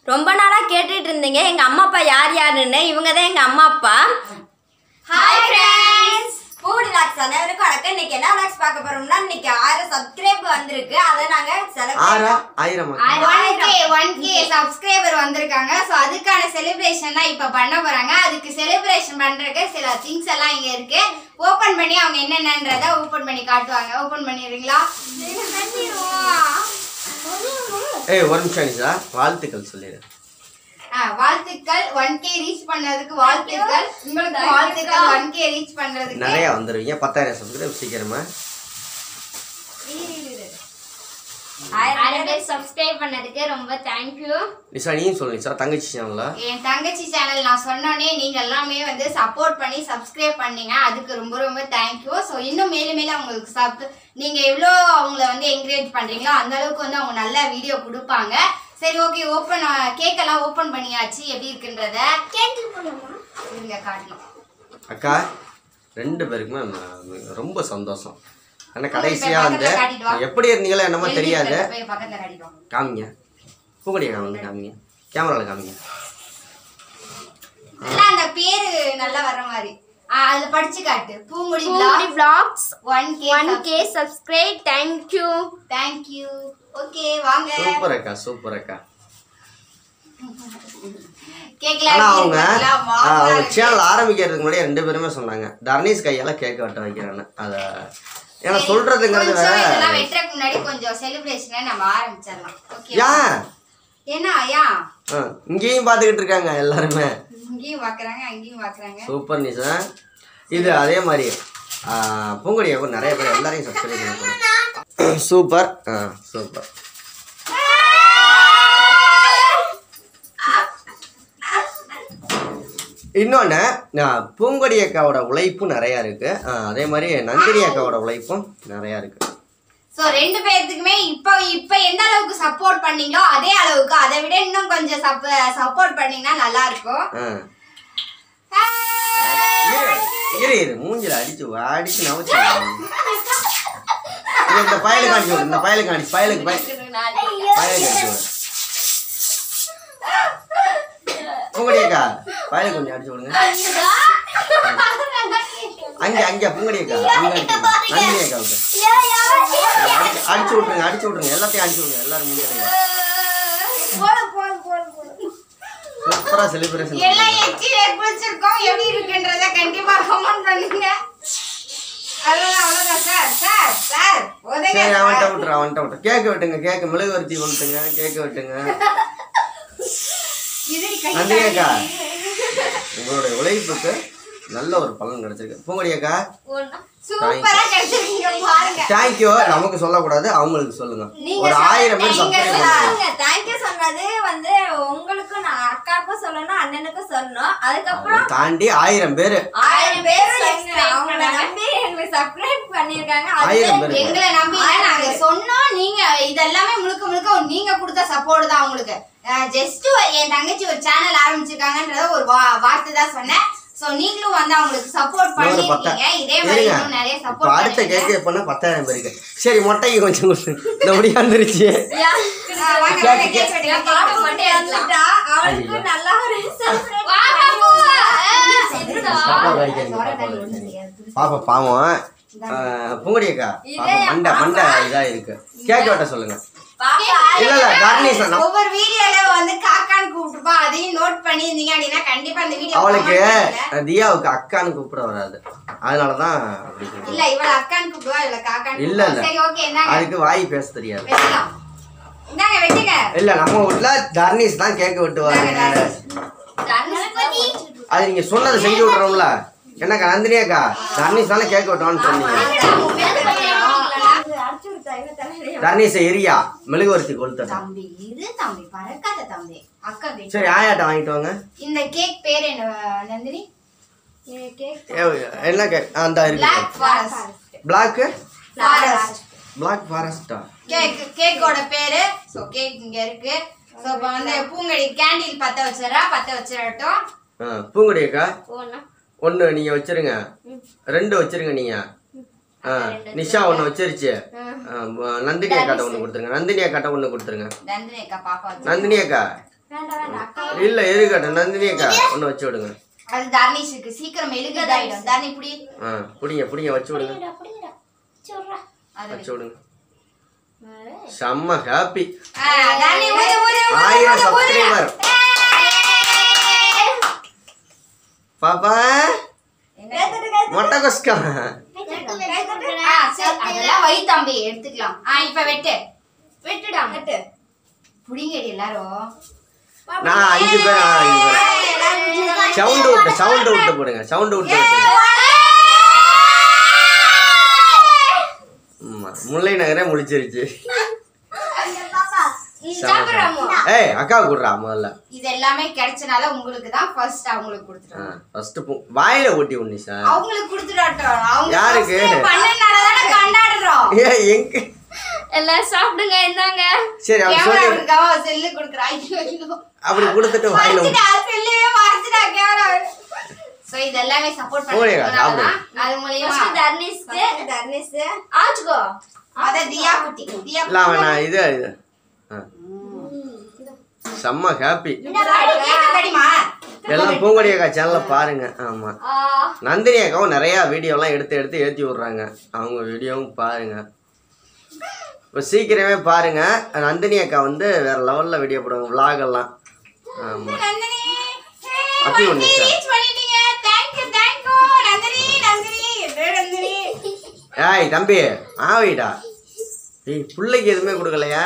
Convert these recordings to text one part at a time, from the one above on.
ரொம்ப நாளாக கேட்டுட்டு இருந்தீங்க எங்கள் அம்மா அப்பா யார் யாருன்னு இவங்க தான் எங்கள் அம்மா அப்பா ஹாய் ஃப்ரெண்ட்ஸ் ஃபுட் லாக்ஸ் அனைவருக்கும் வணக்கம் இன்னைக்கு என்ன லாக்ஸ் பார்க்க போறோம்னா இன்னைக்கு ஆயிரம் சப்ஸ்கிரைப் வந்திருக்கு அதை நாங்க ஆறா செலிப்ரேட் ஆயிரம் one K one K subscriber வந்திருக்காங்க ஸோ அதுக்கான செலிப்ரேஷன் தான் இப்போ பண்ண போறாங்க அதுக்கு செலிப்ரேஷன் பண்றதுக்கு சில திங்ஸ் எல்லாம் இங்க இருக்கு ஓபன் பண்ணி அவங்க என்னென்னன்றத ஓபன் பண்ணி காட்டுவாங்க ஓபன் பண்ணிடுறீங்களா ஏய் ஒரு நிமிஷம் நிஷா வாழ்த்துக்கள் சொல்லிடு ஆ, வாழ்த்துக்கள் ஒன் கே ரீச் பண்ணதுக்கு வாழ்த்துக்கள் உங்களுக்கு வாழ்த்துக்கள் ஒன் கே ரீச் பண்றதுக்கு நிறைய வந்துருவீங்க பத்தாயிரம் சப்ஸ்கிரைப் சீக்கிரமா ஆயிரம் பேர் சப்ஸ்கிரைப் பண்ணதுக்கு ரொம்ப தேங்க்யூ நிஷா நீயும் சொல்லு நிஷா தங்கச்சி சேனல்ல என் தங்கச்சி சேனல் நான் சொன்னோனே நீங்க எல்லாமே வந்து சப்போர்ட் பண்ணி சப்ஸ்கிரைப் பண்ணீங்க அதுக்கு ரொம்ப ரொம்ப தேங்க்யூ ஸோ இன்னும் மேலும் மேலும் அவங்களுக்கு சப் நீங்க எவ்வளோ அவங்கள வந்து என்கரேஜ் பண்றீங்களோ அந்த அளவுக்கு வந்து அவங்க நல்ல வீடியோ கொடுப்பாங்க சரி ஓகே ஓப்பன் கேக் எல்லாம் ஓப்பன் பண்ணியாச்சு எப்படி இருக்குன்றத இருங்க காட்டணும் அக்கா ரெண்டு பேருக்குமே ம- ரொம்ப சந்தோஷம் ஆனா போய் கடைசியா போய் வந்து பக்கத்துல காட்டிட்டு வா. எப்படி இருந்தீங்களோ என்னமோ தெரியாது எழுதி போய் பக்கத்துல காட்டிடுவோம் காமிங்க பூங்கடியை வந்து காமிங்க கேமரால காமிங்க நல்லா அந்த பேரு நல்லா வர மாதிரி ஆ, அதுல படிச்சு காட்டு பூமுடி பூங்குடி vlogs one K one K subscribe thank you thank you okay வாங்க சூப்பர் அக்கா சூப்பர் அக்கா கேக்கல ஆனா அவங்க ஆ, அவங்க சேனல் ஆரம்பிக்கிறதுக்கு முன்னாடி ரெண்டு பேருமே சொன்னாங்க தர்ணீஸ் கையால கேக் வெட்ட வைக்கிறேன்னு அத ஏன்னா சொல்றதுங்கிறது வேற இதெல்லாம் வெட்டுறதுக்கு முன்னாடி கொஞ்சம் செலிப்ரேஷனை நம்ம ஆரம்பிச்சிடலாம் ஓகே ஏன் என்ன ஐயா ஆ, இங்கேயும் பார்த்துக்கிட்டு இருக்காங்க எல்லாருமே இங்கேயும் பாக்குறாங்க அங்கேயும் பாக்குறாங்க சூப்பர் நிஷா இது அதே மாதிரி ஆ, பூங்கொடியாக்கும் நிறைய பேர் எல்லாரையும் சப்ஸ்கிரைப் பண்ணிக்கணும் சூப்பர் ஆ சூப்பர் இன்னொன்று பூங்கொடி அக்காவோட உழைப்பும் நிறையா இருக்கு ஆ, அதே மாதிரி நந்தினி அக்காவோட உழைப்பும் நிறையா இருக்கு சோ ரெண்டு பேர்த்துக்குமே இப்போ இப்போ எந்த அளவுக்கு சப்போர்ட் பண்ணீங்களோ அதே அளவுக்கு அதை விட இன்னும் கொஞ்சம் சப்போர்ட் பண்ணீங்கன்னா நல்லா இருக்கும் ஆ இரு, இரு இரு மூஞ்சில அடிச்சு அடிச்சு நவச்சு இந்த பயலுக்கு அடிச்சு விடு இந்த பயலுக்கு அடிச்சு பயலுக்கு பய பயலுக்கு அடிச்சு விடு பூங்கடியக்கா பயலுக்கு கொஞ்சம் அடிச்சு விடுங்க அங்க அங்க பூங்கடியக்கா அங்க அடிச்சு விடுங்க. நந்தினி அக்காவுக்கு அடிச்சு- அடிச்சு விட்டுருங்க அடிச்சு விட்டுருங்க எல்லாத்தையும் அடிச்சு விடுங்க எல்லாரும் மூஞ்சில சூப்பரா செலிப்ரேஷன் எல்லாம் எச்சி பிடிச்சிருக்கோம் எப்படி இருக்குன்றத கண்டிப்பா கமெண்ட் பண்ணுங்க அவ்வளவுதான் அவ்வளவுதான் சார் சார் சார் உதவி சரி அவன்கிட்ட விட்டுரு அவன்கிட்ட விட்டுரு கேக்கு வெட்டுங்க கேக்கு மெழுகுவர்த்தி கொளுத்துங்க கேக்கு வெட்டுங்க இதுடி நந்தினி அக்கா உங்களுடைய உழைப்புக்கு நல்ல ஒரு பலன் கிடைச்சிருக்கு பூங்கொடி அக்கா சூப்பரா கிடைச்சிருக்கீங்க பாருங்க தேங்க்யூ நமக்கு சொல்லக்கூடாது அவங்களுக்கு சொல்லுங்க நீங்க ஒரு ஆயிரம் பேர் சொல்லுங்க, சப்ஸ்கிரைப் நீங்க பண்ணுங்க தேங்க்யூ சொன்னது வந்து உங்களுக்கும் நான் அக்காவுக்கும் சொல்லணும் அண்ணனுக்கும் சொல்லணும் அதுக்கப்புறம் அதை தாண்டி ஆயிரம் பேர் ஆயிரம் பேர் subscribe அவங்கள பண்ணாங்க. நம்பி எங்களுக்கு சப்ஸ்கிரைப் பண்ணிருக்காங்க ஆயிரம் பேர் எங்களை நம்பி தான் நாங்க சொன்னோம் நீங்க இதெல்லாமே முழுக்க முழுக்க நீங்க கொடுத்த சப்போர்ட் தான் உங்களுக்கு ஜஸ்ட் என் தங்கச்சி ஒரு சேனல் ஆரம்பிச்சிருக்காங்கன்றத ஒரு வா- வார்த்தை தான் சொன்னேன் சோ நீங்களும் வந்து அவங்களுக்கு சப்போர்ட் இன்னொரு பத்தா பண்ணிருக்கீங்க இதே மாதிரி இருங்க இன்னும் நிறைய இப்போ சப்போர்ட் அடுத்த பண்ணுங்க கேக்கு பண்ண பத்தாயிரம் பேருக்கு சரி மொட்டைக்கு கொஞ்சம் கொடுத்து இந்த முடியாந்துருச்சு ஆ, வாங்க, வாங்க, கேக்கு, கேக் வெட்டுங்க, கேக் பாப்பா வெட்டுங்க. மட்டும் இறந்துட்டா அவளுக்கு ஐயோ. நல்லா ஒரு celebrate வா, பண்ணி பாப்பா. இதுடா. பாப்பா வைக்கிறீங்க, பாப்பா வைக்கிறீங்க. பாப்பா பாவம் பூங்கடி அக்கா பாப்பா மண்டை மண்டை இதா இருக்கு கேக் வெட்ட சொல்லுங்க பாப்பா இல்ல இல்ல தர்ணீஸ் நான் ஒவ்வொரு வீடியோல வந்து காக்கான்னு கூப்பிட்டுப்பா அதையும் நோட் பண்ணியிருந்தீங்க அப்படின்னா கண்டிப்பா அந்த வீடியோ அவளுக்கு தியாவுக்கு அக்கான்னு கூப்பிட வராது அதனாலதான் அப்படி சொல்றேன். இல்ல இவள அக்கான்னு கூப்பிடுவா இவள காக்கான்னு இல்ல கூப்பிடுவா. இல்ல சரி ஓகே இந்தாங்க அதுக்கு வாய் பேச தெரியாது வெட்டலாம் இந்தாங்க வெட்டுங்க இல்ல நம்ம வீட்ல தர்ணீஸ் தான் கேக் வெட்டுவாங்க தனுஷ்பதி. அது நீங்க சொன்னதை செஞ்சு விட்டுறோம்ல என்னக்கா நந்தினி அக்கா தர்ணீஸ் தானே கேக் வெட்டுவான்னு சொன்னீங்க அடிச்சு விட்டா இவ தலையில. தர்ணீஸ் எரியா மெழுகுவர்த்தி கொளுத்தட்டும் தம்பி இது தம்பி பறக்காத தம்பி அக்கா வெட்டு சரி ஆயாட்ட வாங்கிட்டு வாங்க இந்த கேக் பேர் என்ன நந்தினி ஏ, கேக் ஏ, என்ன கேக் அந்த இருக்கு black forest black forest black ஃபாரஸ்டா கேக் கேக்கோட பேரு சோ கேக் இங்க இருக்கு சோ இப்போ வந்து பூங்கடி கேண்டில் பத்த வச்சிடறா பத்த வச்சிடட்டும் பூங்குடி அக்கா போனா ஒன்று நீங்கள் வச்சிருங்க ரெண்டு வச்சிருங்க நீங்கள் ஆ நிஷா ஒன்று வச்சிருச்சு ஆ, ம- நந்தினி அக்காட்ட ஒன்று கொடுத்துருங்க நந்தினி அக்காட்ட ஒன்று கொடுத்துருங்க நந்தினி அக்கா பாப்பா வச்சு நந்தினி அக்கா வேண்டாம் இல்ல இருக்கட்டும் நந்தினி அக்கா ஒன்று வச்சு விடுங்க அது தர்னிஷுக்கு சீக்கிரம் மெழுகுதாயிடும் தர்னி புடி ஆ பிடிங்க பிடிங்க வச்சு விடுங்க அது வச்சு விடுங்க செம்ம ஹாப்பி ஆ, தர்னி ஊது ஊது ஊது. ஆயிரம் சப்ஸ்கிரைபர் பாப்பா மொட்டை கொஸ்கா ஆ, சரி, அதெல்லாம் வை தம்பி எடுத்துக்கலாம் ஆ இப்ப வெட்டு வெட்டுடா வெட்டு புடிங்கடி எல்லாரும் நான் அஞ்சு பேர் ஆ, அஞ்சு பேர் சவுண்டு விட்டு சவுண்டு விட்டு போடுங்க சவுண்டு விட்டு வச்சுங்க ஆமா முல்லை நகரே முழிச்சிருச்சு சாப்பிடுறாமோ ஏய் அக்கா கொடுறா முதல்ல இது எல்லாமே கிடைச்சனால உங்களுக்கு தான் ஃபர்ஸ்ட் அவங்களுக்கு கொடுத்துட்டோம் ஃபர்ஸ்ட் வாயில ஊட்டி உண்ணி சார் அவங்களுக்கு கொடுத்துட்டோம் அவங்க யாருக்கு? subscribe பண்ணனால தானே கொண்டாடுறோம் ஏ எங்க எல்லாம் சாப்பிடுங்க இந்தாங்க சரி அவர் கேமரா சொல்லி இருக்காவ செல்லு கொடுக்குறா ஐயோ ஐயோ அப்படி கொடுத்துட்டு வாயில ஊட்டி மறைச்சிட்டா செல்லுவே மறைச்சிட்டா கேமரா சோ இது எல்லாமே சப்போர்ட் போடுங்க, பண்ணுறதுனால அது மூலியமா தர்னிஸ்க்கு தர்னிஸ் ஆச்சுக்கோ அத தியா குட்டி தியா இல்ல அவன் நான் இது இது ஆ. செம்ம ஹாப்பி கடிமா எல்லாம் பூங்கொடி அக்கா சேனல்ல பாருங்க ஆமா நந்தினி அக்காவும் நிறைய வீடியோலாம் எடுத்து எடுத்து ஏற்றி விட்றாங்க அவங்க வீடியோவும் பாருங்க இப்போ சீக்கிரமே பாருங்க நந்தினி அக்கா வந்து வேற லெவல்ல வீடியோ போடுவாங்க vlog எல்லாம் ஆமா நந்தினி அப்படி ஒண்ணு சார். ரீச் பண்ணிட்டீங்க thank you thank you Nandini Nandini என்ன நந்தினி ஏய் தம்பி ஆவிடா ஏய் பிள்ளைக்கு எதுவுமே கொடுக்கலையா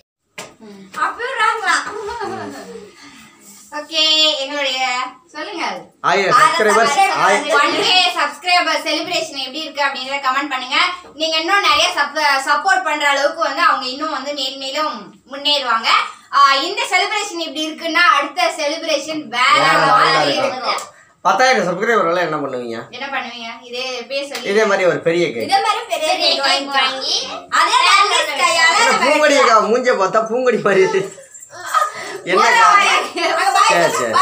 ஓகே எங்களுடைய சொல்லுங்க ஆயிரம் சப்ஸ்கிரைபர்ஸ் ஆயிரம் ஒன் கே சப்ஸ்கிரைபர் செலிப்ரேஷன் எப்படி இருக்கு அப்படின்றத கமெண்ட் பண்ணுங்க நீங்க இன்னும் நிறைய சப்போர்ட் பண்ற அளவுக்கு வந்து அவங்க இன்னும் வந்து மேல் மேலும் முன்னேறுவாங்க ஆஹ் இந்த செலிப்ரேஷன் இப்படி இருக்குன்னா அடுத்த செலிப்ரேஷன் வேற வேற level மாதிரி இருக்கும். இருக்கும் பத்தாயிரம் சப்ஸ்கிரைபர் எல்லாம் என்ன பண்ணுவீங்க என்ன பண்ணுவீங்க இதே பேர் சொல்லி இதே மாதிரி ஒரு பெரிய கேக் இதே மாதிரி பெரிய கேக் வாங்கி அதே தர்னிஸ் கையால பூங்கொடி அக்கா மூஞ்ச பார்த்தா பூங்கொடி மாதிரி இருக்கு என்னக்கா சரி சரி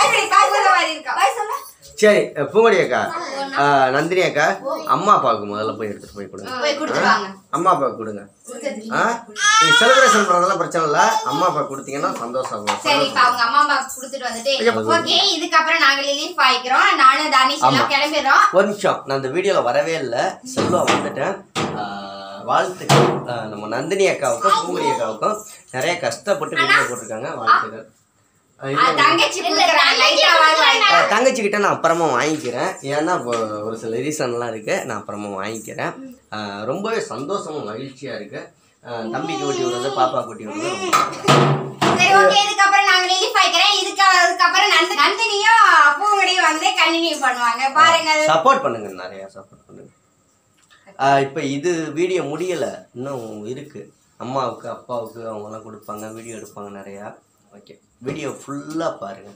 சரி பூங்கொடி அக்கா ஆ, நந்தினி அக்கா அம்மா அப்பாவுக்கு முதல்ல போய் எடுத்துட்டு போய் கொடுங்க போய் கொடுத்துருவாங்க அம்மா அப்பாவுக்கு கொடுங்க ஆ நீங்க செலிப்ரேஷன் பண்றதெல்லாம் பிரச்சனை இல்லை அம்மா அப்பா கொடுத்தீங்கன்னா சந்தோஷம் சரி இப்ப அவங்க அம்மா அப்பா கொடுத்துட்டு வந்துட்டு ஓகே இதுக்கப்புறம் நாங்க ரிலீஃப் ஆயிக்கிறோம் நானும் தானிஷ் எல்லாம் கிளம்பிடுறோம் ஒரு நிமிஷம் நான் இந்த வீடியோவில் வரவே இல்லை செல்வா வந்துட்டேன் ஆ, வாழ்த்துக்கள் ஆ, நம்ம நந்தினி அக்காவுக்கும் பூங்கொடி அக்காவுக்கும் நிறைய கஷ்டப்பட்டு வீடியோ போட்டிருக்காங்க வாழ்த்துக்கள் ஆ, இது- ஆ, தங்கச்சி கொடுக்குறாங்க லைட்டா வாங்கி ஆ, தங்கச்சிக்கிட்ட நான் அப்புறமா வாங்கிக்கிறேன் ஏன்னா இப்போ ஒரு சில ரீசன்லாம் இருக்கு நான் அப்புறமா வாங்கிக்கிறேன் ஆ, ரொம்பவே சந்தோஷமும் மகிழ்ச்சியா இருக்கு ஆ, தம்பிக்கு ஊட்டி விடுறது பாப்பா ஊட்டி விடுறது ரொம்ப சரி ஓகே இதுக்கப்புறம் நாங்க ரிலீஃப் ஆயிக்கிறேன் இதுக்கு அதுக்கப்புறம் நந்தி நந்தினியும் பூங்கடியும் வந்து கண்டினியூ பண்ணுவாங்க பாருங்க சப்போர்ட் பண்ணுங்க நிறைய சப்போர்ட் பண்ணுங்க ஆ, இப்போ இது வீடியோ முடியலை இன்னும் இருக்கு அம்மாவுக்கு அப்பாவுக்கு அவங்கெல்லாம் கொடுப்பாங்க வீடியோ எடுப்பாங்க நிறையா ஓகே வீடியோ ஃபுல்லாக பாருங்க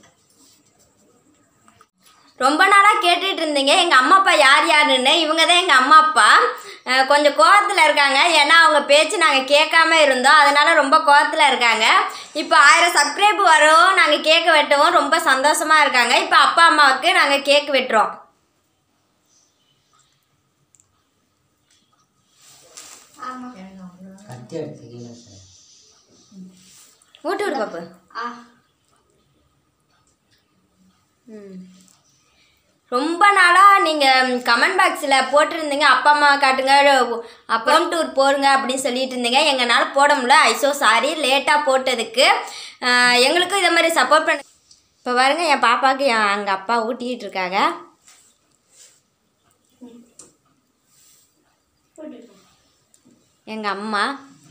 ரொம்ப நாளாக கேட்டுட்டு இருந்தீங்க எங்கள் அம்மா அப்பா யார் யாருன்னு இவங்க தான் எங்கள் அம்மா அப்பா அஹ் கொஞ்சம் கோவத்தில் இருக்காங்க ஏன்னா அவங்க பேச்சு நாங்கள் கேட்காம இருந்தோம் அதனால ரொம்ப கோவத்தில் இருக்காங்க இப்போ ஆயிரம் சப்ஸ்கிரைப் வரும் நாங்கள் கேக்கு வெட்டவும் ரொம்ப சந்தோஷமாக இருக்காங்க இப்போ அப்பா அம்மாவுக்கு நாங்கள் கேக் வெட்டுறோம் ஊட்டி விடு பாப்பு ம். ரொம்ப நாளாக நீங்கள் கமெண்ட் பாக்ஸில் போட்டிருந்தீங்க அப்பா அம்மா காட்டுங்க அப்புறம் டூர் போருங்க அப்படின்னு சொல்லிட்டு இருந்தீங்க எங்களால் போட முடியல ஐசோ சாரி லேட்டாக போட்டதுக்கு அஹ், எங்களுக்கும் இதை மாதிரி சப்போர்ட் பண்ண இப்போ பாருங்க என் பாப்பாவுக்கு என் எங்கள் அப்பா ஊட்டிகிட்டு இருக்காங்க எங்கள் அம்மா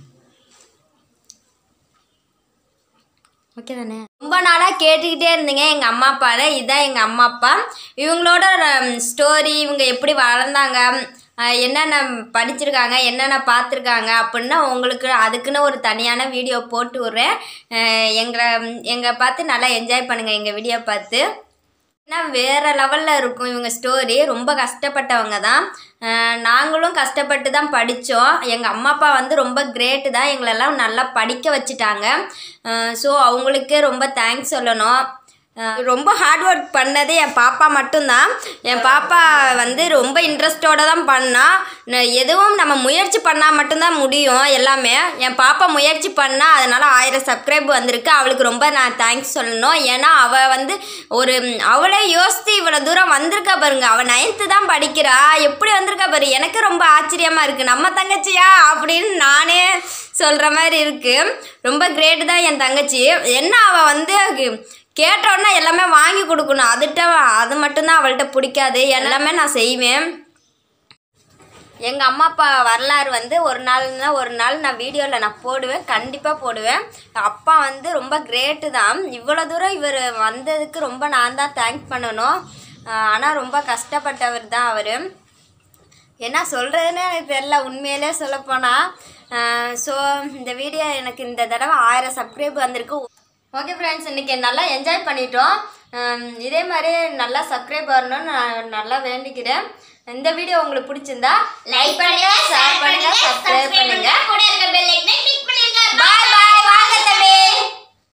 ஓகே தானே ரொம்ப நாளாக கேட்டுக்கிட்டே இருந்தீங்க எங்கள் அம்மா அப்பாவை இதுதான் எங்கள் அம்மா அப்பா இவங்களோட ஸ்டோரி இவங்க எப்படி வளர்ந்தாங்க அஹ் என்னென்ன படிச்சிருக்காங்க என்னென்ன பார்த்துருக்காங்க அப்படின்னா உங்களுக்கு அதுக்குன்னு ஒரு தனியான வீடியோ போட்டு விட்றேன் அஹ் எங்களை எங்களை பார்த்து நல்லா என்ஜாய் பண்ணுங்கள் எங்கள் வீடியோ பார்த்து ஏன்னா வேறு லெவலில் இருக்கும் இவங்க ஸ்டோரி ரொம்ப கஷ்டப்பட்டவங்க தான் அஹ் நாங்களும் கஷ்டப்பட்டு தான் படித்தோம் எங்கள் அம்மா அப்பா வந்து ரொம்ப கிரேட்டு தான் எங்களெல்லாம் நல்லா படிக்க வச்சுட்டாங்க ஸோ அவங்களுக்கே ரொம்ப தேங்க்ஸ் சொல்லணும் அஹ் ரொம்ப ஹார்ட் ஒர்க் பண்ணது என் பாப்பா மட்டும்தான் என் பாப்பா வந்து ரொம்ப இன்ட்ரெஸ்டோட தான் பண்ணா ந- எதுவும் நம்ம முயற்சி பண்ணால் மட்டும்தான் முடியும் எல்லாமே என் பாப்பா முயற்சி பண்ணா அதனால் ஆயிரம் சப்ஸ்கிரைப் வந்திருக்கு அவளுக்கு ரொம்ப நான் தேங்க்ஸ் சொல்லணும் ஏன்னா அவள் வந்து ஒரு அவளே யோசித்து இவ்வளோ தூரம் வந்திருக்கா பாருங்க அவள் நைன்த்து தான் படிக்கிறா எப்படி வந்திருக்கா பாரு எனக்கு ரொம்ப ஆச்சரியமாக இருக்குது நம்ம தங்கச்சியா அப்படின்னு நானே சொல்கிற மாதிரி இருக்குது ரொம்ப கிரேட் தான் என் தங்கச்சி என்ன அவள் வந்து கேட்டோன்னா எல்லாமே வாங்கி கொடுக்கணும் அதுட்ட அது மட்டும்தான் அவள்கிட்ட பிடிக்காது எல்லாமே நான் செய்வேன் எங்கள் அம்மா அப்பா வரலாறு வந்து ஒரு நாள்னா ஒரு நாள் நான் வீடியோவில் நான் போடுவேன் கண்டிப்பாக போடுவேன் அப்பா வந்து ரொம்ப கிரேட்டு தான் இவ்வளோ தூரம் இவர் வந்ததுக்கு ரொம்ப நான் தான் தேங்க்ஸ் பண்ணணும் ஆனால் ரொம்ப கஷ்டப்பட்டவர் தான் அவர் என்ன சொல்கிறதுன்னு எனக்கு தெரில உண்மையிலே சொல்லப்போனால் ஸோ இந்த வீடியோ எனக்கு இந்த தடவை ஆயிரம் சப்ஸ்கிரைப் வந்திருக்கு ஓகே ஃப்ரெண்ட்ஸ் இன்றைக்கி நல்லா என்ஜாய் பண்ணிட்டோம் ஹம், இதே மாதிரி நல்லா சப்ஸ்கிரைப் வரணும்னு நான் நல்லா வேண்டிக்கிறேன் இந்த வீடியோ உங்களுக்கு பிடிச்சிருந்தா லைக் பண்ணுங்க ஷேர் பண்ணுங்க சப்ஸ்கிரைப் பண்ணுங்க கூட இருக்க பெல் ஐக்கனை கிளிக் பண்ணுங்க பாய் பாய்